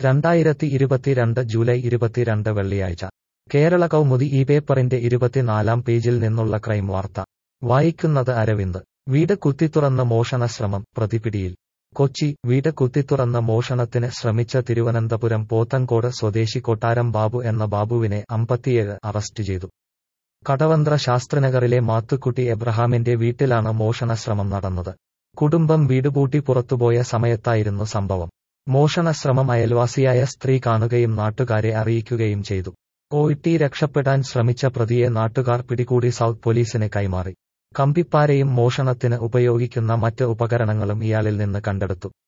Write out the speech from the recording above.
രണ്ടായിരത്തി ഇരുപത്തിരണ്ട് ജൂലൈ ഇരുപത്തിരണ്ട് വെള്ളിയാഴ്ച കേരള കൗമുദി ഈ പേപ്പറിന്റെ ഇരുപത്തിനാലാം പേജിൽ നിന്നുള്ള ക്രൈം വാർത്ത വായിക്കുന്നത് അരവിന്ദ് വീട് കുത്തിത്തുറന്ന് മോഷണ ശ്രമം പ്രതിപിടിയിൽ കൊച്ചി വീട് കുത്തിത്തുറന്ന് മോഷണത്തിന് ശ്രമിച്ച തിരുവനന്തപുരം പോത്തൻകോട് സ്വദേശി കൊട്ടാരം ബാബു എന്ന ബാബുവിനെ അമ്പത്തിയേഴ് അറസ്റ്റ് ചെയ്തു കടവന്ത്ര ശാസ്ത്രനഗറിലെ മാത്തുക്കുട്ടി എബ്രഹാമിന്റെ വീട്ടിലാണ് മോഷണ ശ്രമം നടന്നത് കുടുംബം വീടുപൂട്ടി പുറത്തുപോയ സമയത്തായിരുന്നു സംഭവം മോഷണ ശ്രമം അയൽവാസിയായ സ്ത്രീ കാണുകയും നാട്ടുകാരെ അറിയിക്കുകയും ചെയ്തു ഒഇടി രക്ഷപ്പെടാൻ ശ്രമിച്ച പ്രതിയെ നാട്ടുകാർ പിടികൂടി സൗത്ത് പോലീസിന് കൈമാറി കമ്പിപ്പാരയും മോഷണത്തിന് ഉപയോഗിക്കുന്ന മറ്റ് ഉപകരണങ്ങളും ഇയാളിൽ നിന്ന് കണ്ടെടുത്തു